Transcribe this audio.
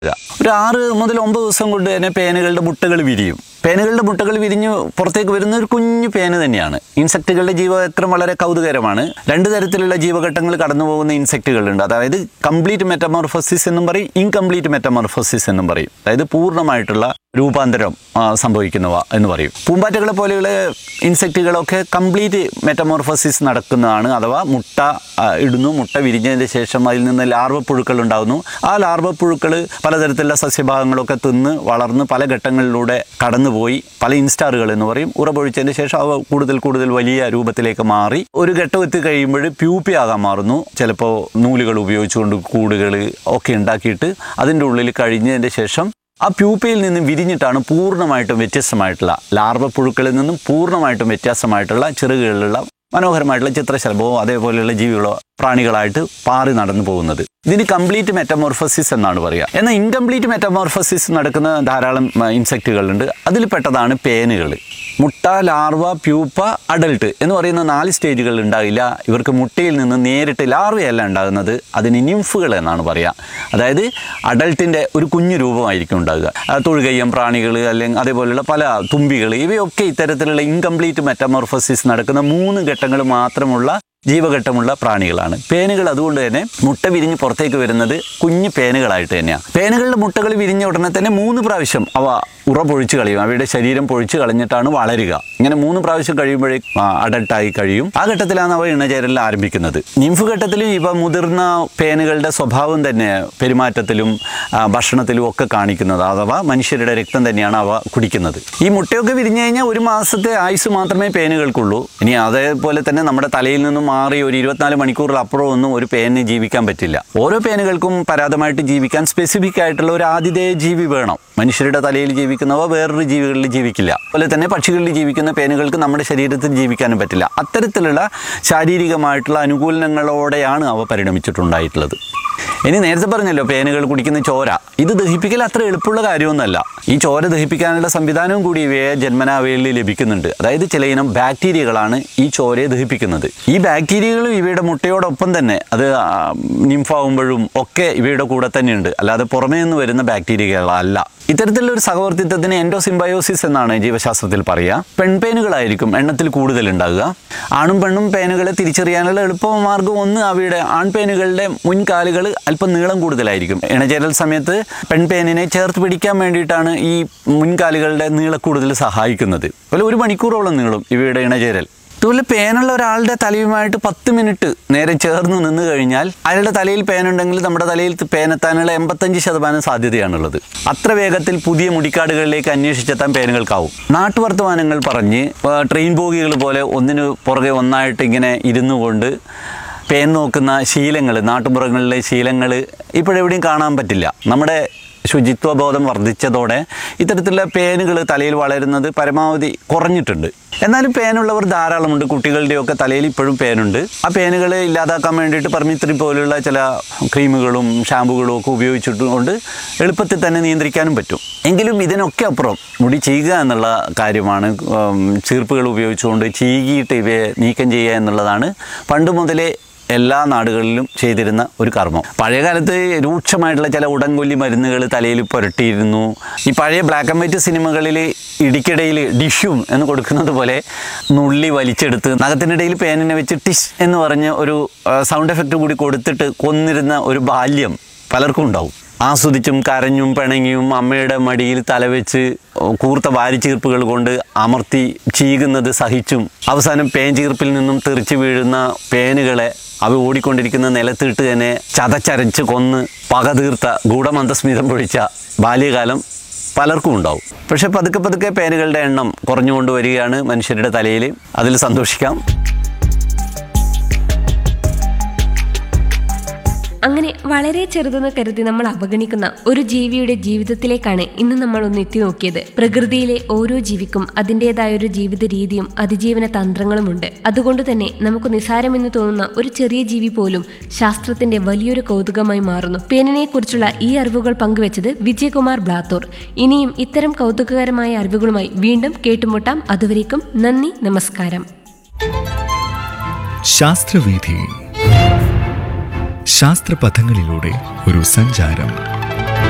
ഒരു ആറ് മുതൽ ഒമ്പത് ദിവസം കൊണ്ട് തന്നെ പേനുകളുടെ മുട്ടകൾ വിരിയും പേനുകളുടെ മുട്ടകൾ വിരിഞ്ഞ് പുറത്തേക്ക് വരുന്ന ഒരു കുഞ്ഞു പേന് തന്നെയാണ് ഇൻസെക്റ്റുകളുടെ ജീവചക്രം വളരെ കൗതുകരമാണ് രണ്ട് തരത്തിലുള്ള ജീവഘട്ടങ്ങൾ കടന്നു പോകുന്ന ഇൻസെക്റ്റുകളുണ്ട് അതായത് കംപ്ലീറ്റ് മെറ്റമോർഫോസിസ് എന്നും പറയും ഇൻകംപ്ലീറ്റ് മെറ്റമോർഫോസിസ് എന്നും പറയും അതായത് പൂർണ്ണമായിട്ടുള്ള രൂപാന്തരം ആ, സംഭവിക്കുന്നവ എന്ന് പറയും പൂമ്പാറ്റകളെ പോലെയുള്ള ഇൻസെക്റ്റുകളൊക്കെ കംപ്ലീറ്റ് മെറ്റമോർഫോസിസ് നടക്കുന്നതാണ് അഥവാ മുട്ട ആ, ഇടുന്നു മുട്ട വിരിഞ്ഞതിന് ശേഷം അതിൽ നിന്ന് ലാർവ പുഴുക്കൾ ഉണ്ടാകുന്നു ആ ലാർവ പുഴുക്കൾ പലതരത്തിലുള്ള സസ്യഭാഗങ്ങളൊക്കെ തിന്ന് വളർന്ന് പല ഘട്ടങ്ങളിലൂടെ കടന്നുപോയി പല ഇൻസ്റ്റാറുകൾ എന്ന് പറയും ഉറപൊഴിച്ചതിന് ശേഷം അവ കൂടുതൽ കൂടുതൽ വലിയ രൂപത്തിലേക്ക് മാറി ഒരു ഘട്ടം എത്തി കഴിയുമ്പോൾ പ്യൂപ്പിയാകാൻ മാറുന്നു ചിലപ്പോൾ നൂലുകൾ ഉപയോഗിച്ചുകൊണ്ട് കൂടുകൾ ഒക്കെ ഉണ്ടാക്കിയിട്ട് അതിൻ്റെ ഉള്ളിൽ കഴിഞ്ഞതിൻ്റെ ശേഷം ആ പ്യൂപ്പയിൽ നിന്നും വിരിഞ്ഞിട്ടാണ് പൂർണ്ണമായിട്ടും വ്യത്യസ്തമായിട്ടുള്ള ലാർവ പുഴുക്കളിൽ നിന്നും പൂർണ്ണമായിട്ടും വ്യത്യാസമായിട്ടുള്ള ചെറുകളിലുള്ള മനോഹരമായിട്ടുള്ള ചിത്രശലഭവും അതേപോലെയുള്ള ജീവികളോ പ്രാണികളായിട്ട് പാറി നടന്നു പോകുന്നത് ഇതിന് കംപ്ലീറ്റ് മെറ്റമോർഫസിസ് എന്നാണ് പറയുക എന്നാൽ ഇൻകംപ്ലീറ്റ് മെറ്റമോർഫസിസ് നടക്കുന്ന ധാരാളം ഇൻസെക്റ്റുകളുണ്ട് അതിൽ പെട്ടതാണ് പേനുകൾ മുട്ട ലാർവ പ്യൂപ്പ അഡൽട്ട് എന്ന് പറയുന്ന നാല് സ്റ്റേജുകൾ ഉണ്ടാകില്ല ഇവർക്ക് മുട്ടയിൽ നിന്ന് നേരിട്ട് ലാർവയല്ല ഉണ്ടാകുന്നത് അതിന് നിംഫുകൾ എന്നാണ് പറയുക അതായത് അഡൽട്ടിൻ്റെ ഒരു കുഞ്ഞു രൂപമായിരിക്കും ഉണ്ടാകുക ആ, തൊഴുകയ്യം പ്രാണികൾ അല്ലെങ്കിൽ അതേപോലെയുള്ള പല തുമ്പികൾ ഇവയൊക്കെ ഇത്തരത്തിലുള്ള ഇൻകംപ്ലീറ്റ് മെറ്റമോർഫസിസ് നടക്കുന്ന മൂന്ന് ഘട്ടങ്ങൾ മാത്രമുള്ള ജീവഘട്ടമുള്ള പ്രാണികളാണ് പേനുകൾ അതുകൊണ്ട് തന്നെ മുട്ട വിരിഞ്ഞ് പുറത്തേക്ക് വരുന്നത് കുഞ്ഞു പേനുകളായിട്ട് തന്നെയാണ് പേനുകളുടെ മുട്ടകൾ വിരിഞ്ഞ ഉടനെ തന്നെ മൂന്ന് പ്രാവശ്യം അവ ഉറ പൊഴിച്ച് കളയും അവയുടെ ശരീരം പൊഴിച്ച് കളഞ്ഞിട്ടാണ് വളരുക ഇങ്ങനെ മൂന്ന് പ്രാവശ്യം കഴിയുമ്പോഴേ അഡൽട്ടായി കഴിയും ആ ഘട്ടത്തിലാണ് അവ ഇണചേരൽ ആരംഭിക്കുന്നത് നിംഫ് ഘട്ടത്തിലും ഇവ മുതിർന്ന പേനുകളുടെ സ്വഭാവം തന്നെ പെരുമാറ്റത്തിലും ആ, ഭക്ഷണത്തിലും ഒക്കെ കാണിക്കുന്നത് അഥവാ മനുഷ്യരുടെ രക്തം തന്നെയാണ് അവ കുടിക്കുന്നത് ഈ മുട്ടയൊക്കെ വിരിഞ്ഞു കഴിഞ്ഞാൽ ഒരു മാസത്തെ ആയുസ് മാത്രമേ പേനുകൾക്കുള്ളൂ ഇനി അതേപോലെ തന്നെ നമ്മുടെ തലയിൽ നിന്നും മാറി ഒരു ഇരുപത്തിനാല് മണിക്കൂറിലപ്പുറം ഒന്നും ഒരു പേനിന് ജീവിക്കാൻ പറ്റില്ല ഓരോ പേനുകൾക്കും പരാതമായിട്ട് ജീവിക്കാൻ സ്പെസിഫിക് ആയിട്ടുള്ള ഒരു ആതിഥേയ ജീവി വേണം മനുഷ്യരുടെ തലയിൽ ജീവിക്കുന്നവ വേറൊരു ജീവികളിൽ ജീവിക്കില്ല അതുപോലെ തന്നെ പക്ഷികളിൽ ജീവിക്കുന്ന പേനുകൾക്ക് നമ്മുടെ ശരീരത്തിൽ ജീവിക്കാനും പറ്റില്ല അത്തരത്തിലുള്ള ശാരീരികമായിട്ടുള്ള അനുകൂലനങ്ങളോടെയാണ് അവ പരിണമിച്ചിട്ടുണ്ടായിട്ടുള്ളത് ഇനി നേരത്തെ പറഞ്ഞല്ലോ പേനുകൾ കുടിക്കുന്ന ചോര ഇത് ദഹിപ്പിക്കൽ അത്ര എളുപ്പമുള്ള കാര്യമൊന്നുമല്ല ഈ ചോര ദഹിപ്പിക്കാനുള്ള സംവിധാനവും കൂടി ഇവയെ ജന്മനാവയിൽ ലഭിക്കുന്നുണ്ട് അതായത് ചില ഇനം ബാക്ടീരിയകളാണ് ഈ ചോരയെ ദഹിപ്പിക്കുന്നത് ഈ ബാക്ടീരിയകളും ഇവയുടെ മുട്ടയോടൊപ്പം തന്നെ അത് ആ, നിംഫാവുമ്പോഴും ഒക്കെ ഇവയുടെ കൂടെ തന്നെയുണ്ട് അല്ലാതെ പുറമേ നിന്ന് വരുന്ന ബാക്ടീരിയകളല്ല ഇത്തരത്തിലുള്ള ഒരു സഹവർത്തിത്വത്തിന് എൻഡോസിംബയോസിസ് എന്നാണ് ജീവശാസ്ത്രത്തിൽ പറയുക പെൺപേനുകളായിരിക്കും എണ്ണത്തിൽ കൂടുതൽ ഉണ്ടാകുക ആണും പെണ്ണും പേനുകളെ തിരിച്ചറിയാനുള്ള എളുപ്പ മാർഗ്ഗം ഒന്ന് അവയുടെ ആൺപേനുകളുടെ മുൻകാലുകൾ അല്പം നീളം കൂടുതലായിരിക്കും ഇണചേരൽ സമയത്ത് പെൺപേനിനെ ചേർത്ത് പിടിക്കാൻ വേണ്ടിയിട്ടാണ് ഈ മുൻകാലുകളുടെ നീളക്കൂടുതൽ സഹായിക്കുന്നത് അതുപോലെ ഒരു മണിക്കൂറോളം നീളും ഇവയുടെ ഇണചേരൽ അതുപോലെ പേനുള്ള ഒരാളുടെ തലയുമായിട്ട് പത്ത് മിനിറ്റ് നേരെ ചേർന്ന് നിന്ന് കഴിഞ്ഞാൽ അയാളുടെ തലയിൽ പേനുണ്ടെങ്കിൽ നമ്മുടെ തലയിൽ പേനെത്താനുള്ള എൺപത്തഞ്ച് ശതമാനം സാധ്യതയാണുള്ളത് അത്ര വേഗത്തിൽ പുതിയ മുടിക്കാടുകളിലേക്ക് അന്വേഷിച്ചെത്താൻ പേനുകൾക്കാവും നാട്ടുവർത്തമാനങ്ങൾ പറഞ്ഞ് ആ, ട്രെയിൻ ബോഗികൾ പോലെ ഒന്നിനു പുറകെ ഒന്നായിട്ട് ഇങ്ങനെ ഇരുന്നു കൊണ്ട് പേൻ നോക്കുന്ന ശീലങ്ങൾ നാട്ടുപുറങ്ങളിലെ ശീലങ്ങൾ ഇപ്പോഴെവിടെയും കാണാൻ പറ്റില്ല നമ്മുടെ ശുചിത്വബോധം വർദ്ധിച്ചതോടെ ഇത്തരത്തിലുള്ള പേനുകൾ തലയിൽ വളരുന്നത് പരമാവധി കുറഞ്ഞിട്ടുണ്ട് എന്നാലും പേനുള്ളവർ ധാരാളമുണ്ട് കുട്ടികളുടെയൊക്കെ തലയിൽ ഇപ്പോഴും പേനുണ്ട് ആ പേനുകൾ ഇല്ലാതാക്കാൻ വേണ്ടിയിട്ട് പെർമിത്രി പോലുള്ള ചില ക്രീമുകളും ഷാമ്പുകളും ഒക്കെ ഉപയോഗിച്ചിട്ടുകൊണ്ട് എളുപ്പത്തിൽ തന്നെ നിയന്ത്രിക്കാനും പറ്റും എങ്കിലും ഇതിനൊക്കെ അപ്പുറം മുടി ചെയ്യുക എന്നുള്ള കാര്യമാണ് ഉം, ചീർപ്പുകൾ ഉപയോഗിച്ചുകൊണ്ട് ചീകിയിട്ട് ഇവയെ നീക്കം ചെയ്യുക എന്നുള്ളതാണ് പണ്ട് മുതലേ എല്ലാ നാടുകളിലും ചെയ്തിരുന്ന ഒരു കർമ്മം പഴയ കാലത്ത് രൂക്ഷമായിട്ടുള്ള ചില ഉടൻകൊല്ലി മരുന്നുകൾ തലയിൽ പുരട്ടിയിരുന്നു ഈ പഴയ ബ്ലാക്ക് ആൻഡ് വൈറ്റ് സിനിമകളിൽ ഇടിക്കിടയിൽ ഡിഷും എന്ന് കൊടുക്കുന്നത് പോലെ നുള്ളി വലിച്ചെടുത്ത് നഖത്തിനിടയിൽ പേനിനെ വെച്ച് ടിഷ് എന്ന് പറഞ്ഞ ഒരു സൗണ്ട് എഫക്റ്റ് കൂടി കൊടുത്തിട്ട് കൊന്നിരുന്ന ഒരു ബാല്യം പലർക്കും ഉണ്ടാവും ആസ്വദിച്ചും കരഞ്ഞും പിണങ്ങിയും അമ്മയുടെ മടിയിൽ തലവെച്ച് കൂർത്ത വാരിച്ചീർപ്പുകൾ കൊണ്ട് അമർത്തി ചീകുന്നത് സഹിച്ചും അവസാനം പേൻ ചീർപ്പിൽ നിന്നും തെറിച്ചു വീഴുന്ന പേനുകളെ അവ ഓടിക്കൊണ്ടിരിക്കുന്ന നിലത്തിട്ട് തന്നെ ചതച്ചരച്ച് കൊന്ന് പക തീർത്ത ഗൂഢമന്ദസ്മിതം പൊഴിച്ച ബാല്യകാലം പലർക്കും ഉണ്ടാവും പക്ഷെ പതുക്കെ പതുക്കെ പേനുകളുടെ എണ്ണം കുറഞ്ഞുകൊണ്ട് വരികയാണ് മനുഷ്യരുടെ തലയിൽ അതിൽ സന്തോഷിക്കാം അങ്ങനെ വളരെ ചെറുതെന്ന് കരുതി നമ്മൾ അവഗണിക്കുന്ന ഒരു ജീവിയുടെ ജീവിതത്തിലേക്കാണ് ഇന്ന് നമ്മൾ ഒന്ന് എത്തി നോക്കിയത് പ്രകൃതിയിലെ ഓരോ ജീവിക്കും അതിൻ്റെതായ ഒരു ജീവിത രീതിയും അതിജീവന തന്ത്രങ്ങളുമുണ്ട് അതുകൊണ്ട് തന്നെ നമുക്ക് നിസാരമെന്ന് തോന്നുന്ന ഒരു ചെറിയ ജീവി പോലും ശാസ്ത്രത്തിന്റെ വലിയൊരു കൗതുകമായി മാറുന്നു പേനിനെ കുറിച്ചുള്ള ഈ അറിവുകൾ പങ്കുവച്ചത് വിജയകുമാർ ബ്ലാത്തൂർ ഇനിയും ഇത്തരം കൗതുകകരമായ അറിവുകളുമായി വീണ്ടും കേട്ടുമുട്ടാം അതുവരേക്കും നന്ദി നമസ്കാരം ശാസ്ത്രവീഥി ശാസ്ത്രപഥങ്ങളിലൂടെ ഒരു സഞ്ചാരം